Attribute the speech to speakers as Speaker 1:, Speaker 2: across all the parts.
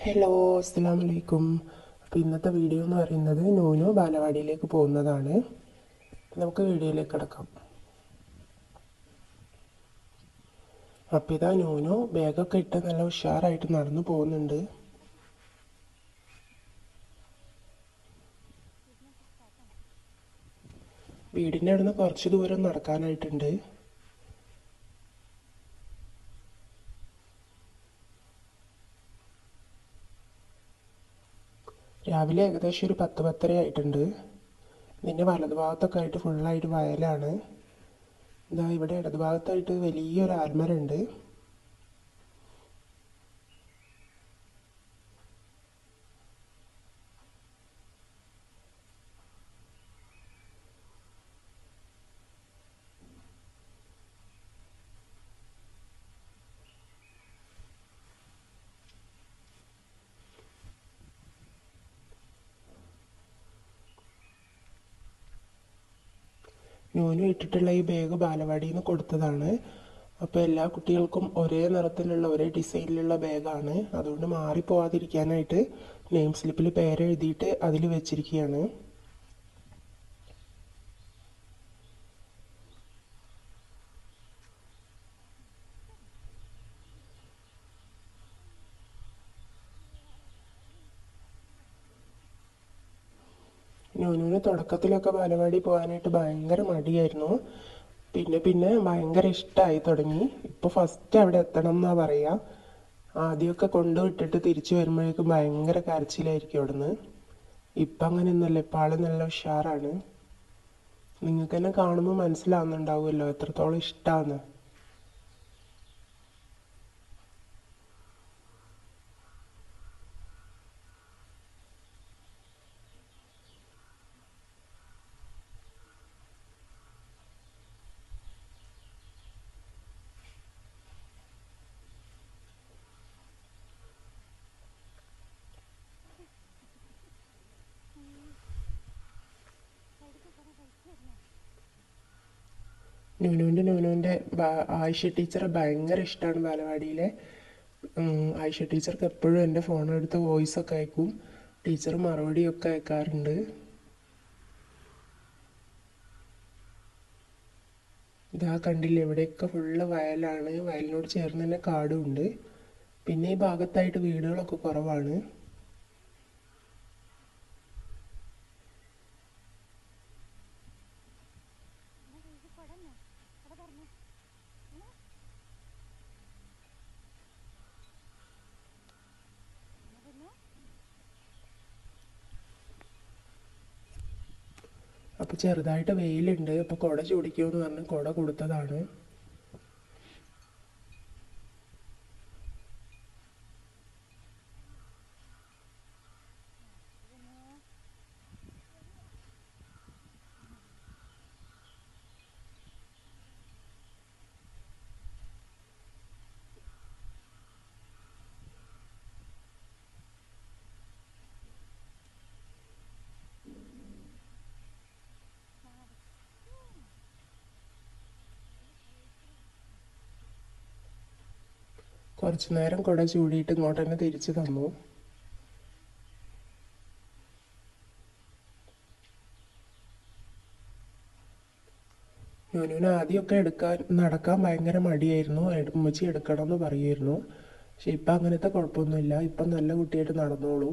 Speaker 1: hello അസ്സാം വലൈക്കും അപ്പോൾ ഇന്നത്തെ വീഡിയോ എന്ന് പറയുന്നത് നൂനു ബാലവാടിയിലേക്ക് പോകുന്നതാണ് നമുക്ക് വീഡിയോയിലേക്ക് കിടക്കാം അപ്പോൾ ഇതാ നൂനു ബാഗൊക്കെ ഇട്ട് നല്ല ഉഷാറായിട്ട് നടന്നു പോകുന്നുണ്ട് വീടിൻ്റെ അടുത്ത് കുറച്ച് ദൂരം നടക്കാനായിട്ടുണ്ട് രാവിലെ ഏകദേശം ഒരു പത്ത് പത്തര ആയിട്ടുണ്ട് ഇതിൻ്റെ വലതുഭാഗത്തൊക്കെ ആയിട്ട് ഫുള്ളായിട്ട് വയലാണ് ഇതാ ഇവിടെ ഇടതുഭാഗത്തായിട്ട് വലിയൊരു ആൽമരമുണ്ട് നൂനു ഇട്ടിട്ടുള്ള ഈ ബാഗ് ബാലവാടിയിൽ നിന്ന് കൊടുത്തതാണ് അപ്പോൾ എല്ലാ കുട്ടികൾക്കും ഒരേ നിറത്തിലുള്ള ഒരേ ഡിസൈനിലുള്ള ബാഗാണ് അതുകൊണ്ട് മാറിപ്പോവാതിരിക്കാനായിട്ട് നെയിം സ്ലിപ്പിൽ പേരെഴുതിയിട്ട് അതിൽ വെച്ചിരിക്കുകയാണ് നൂനുവിന് തുടക്കത്തിലൊക്കെ ബാലവാടി പോകാനായിട്ട് ഭയങ്കര മടിയായിരുന്നു പിന്നെ പിന്നെ ഭയങ്കര ഇഷ്ടമായി തുടങ്ങി ഇപ്പോൾ ഫസ്റ്റ് അവിടെ എത്തണം എന്നാ പറയാ ആദ്യമൊക്കെ കൊണ്ടുവിട്ടിട്ട് തിരിച്ചു വരുമ്പോഴേക്കും ഭയങ്കര കരച്ചിലായിരിക്കും അവിടുന്ന് ഇപ്പം അങ്ങനെയൊന്നുമല്ല ഇപ്പം ആള് നല്ല ഉഷാറാണ് നിങ്ങൾക്ക് തന്നെ കാണുമ്പോൾ മനസ്സിലാവുന്നുണ്ടാവുമല്ലോ എത്രത്തോളം ഇഷ്ടമാണ് നുനുവിൻ്റെ നുനുവിൻ്റെ ആയിഷ ടീച്ചറെ ഭയങ്കര ഇഷ്ടമാണ് ബാലവാടിയിലെ ഉം, ആയിഷ ടീച്ചർക്ക് എപ്പോഴും എൻ്റെ ഫോണെടുത്ത് വോയിസ് ഒക്കെ അയക്കും ടീച്ചർ മറുപടിയൊക്കെ അയക്കാറുണ്ട് ഇതാ കണ്ടില്ലേ ഇവിടെയൊക്കെ ഫുള്ള് വയലാണ് വയലിനോട് ചേർന്ന് തന്നെ കാടും ഉണ്ട് പിന്നെ ഈ ഭാഗത്തായിട്ട് വീടുകളൊക്കെ കുറവാണ് അപ്പോൾ ചെറുതായിട്ട് വെയിലുണ്ട് അപ്പോൾ കുട ചൂടിക്കുമെന്ന് പറഞ്ഞ് കുട കൊടുത്തതാണ് കുറച്ചു നേരം കുട ചൂടിയിട്ട് ഇങ്ങോട്ട് തന്നെ തിരിച്ചു തന്നു നുനുവിന് ആദ്യമൊക്കെ എടുക്കാൻ നടക്കാൻ ഭയങ്കര മടിയായിരുന്നു എട്- ഉമ്മച്ചി എടുക്കണം എന്ന് പറയുമായിരുന്നു പക്ഷെ ഇപ്പം അങ്ങനത്തെ കുഴപ്പമൊന്നുമില്ല ഇപ്പം നല്ല കുട്ടിയായിട്ട് നടന്നോളൂ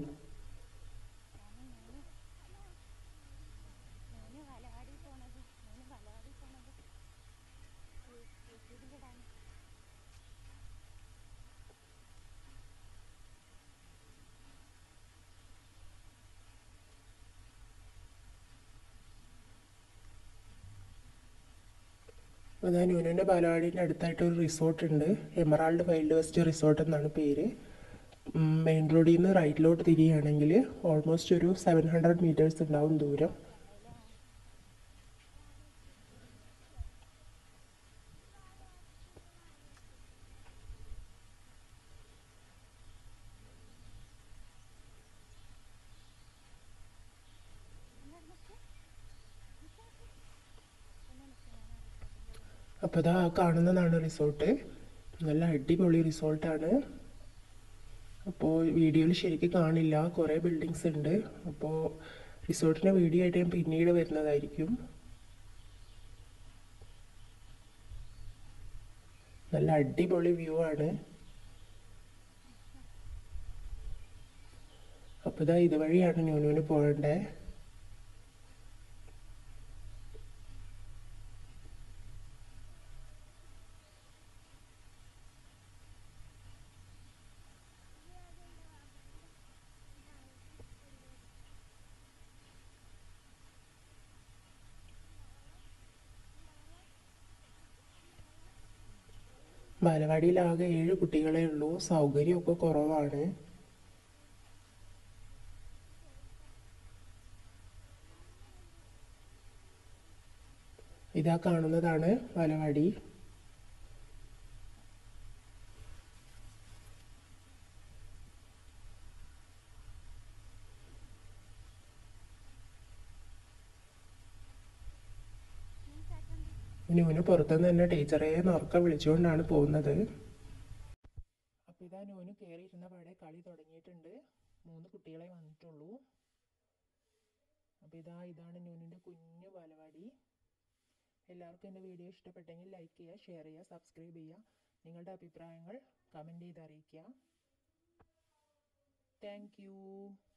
Speaker 1: അതാ ന്യൂനൻ്റെ ബാലവാടീൻ്റെ അടുത്തായിട്ട് ഒരു റിസോർട്ട് ഉണ്ട് എമറാൾഡ് വൈൽഡ് വെസ്റ്റ് റിസോർട്ട് എന്നാണ് പേര് മെയിൻ റോഡിൽ നിന്ന് റൈറ്റിലോട്ട് തിരിയുകയാണെങ്കിൽ ഓൾമോസ്റ്റ് ഒരു സെവൻ ഹൺഡ്രഡ് മീറ്റേഴ്സ് ഉണ്ടാവും ദൂരം അപ്പോൾ ഇതാ ആ കാണുന്നതാണ് റിസോർട്ട് നല്ല അടിപൊളി റിസോർട്ടാണ് അപ്പോൾ വീഡിയോയിൽ ശരിക്കും കാണില്ല കുറേ ബിൽഡിങ്സ് ഉണ്ട് അപ്പോൾ റിസോർട്ടിൻ്റെ വീഡിയോ ആയിട്ട് ഞാൻ പിന്നീട് വരുന്നതായിരിക്കും നല്ല അടിപൊളി വ്യൂ ആണ് അപ്പോൾ ഇതാ ഇതുവഴിയാണ് ന്യൂനുവിന് പോകേണ്ടത് ബാലവാടിയിൽ ആകെ ഏഴ് കുട്ടികളേ ഉള്ളൂ സൗകര്യമൊക്കെ കുറവാണ് ഇതാ കാണുന്നതാണ് ബാലവാടി ന്യൂന് പുറത്തുനിന്ന് തന്നെ ടീച്ചറെ ഉറക്കം വിളിച്ചുകൊണ്ടാണ് പോകുന്നത് അപ്പോൾ ഇതാ ന്യൂന് കയറിയിരുന്ന പാടെ കളി തുടങ്ങിയിട്ടുണ്ട് മൂന്ന് കുട്ടികളെ വന്നിട്ടുള്ളൂ അപ്പോൾ ഇതാ ഇതാണ് ന്യൂനിൻ്റെ കുഞ്ഞു ബാലവാടി എല്ലാവർക്കും എൻ്റെ വീഡിയോ ഇഷ്ടപ്പെട്ടെങ്കിൽ ലൈക്ക് ചെയ്യുക ഷെയർ ചെയ്യുക സബ്സ്ക്രൈബ് ചെയ്യുക നിങ്ങളുടെ അഭിപ്രായങ്ങൾ കമൻറ്റ് ചെയ്ത് അറിയിക്കുക താങ്ക്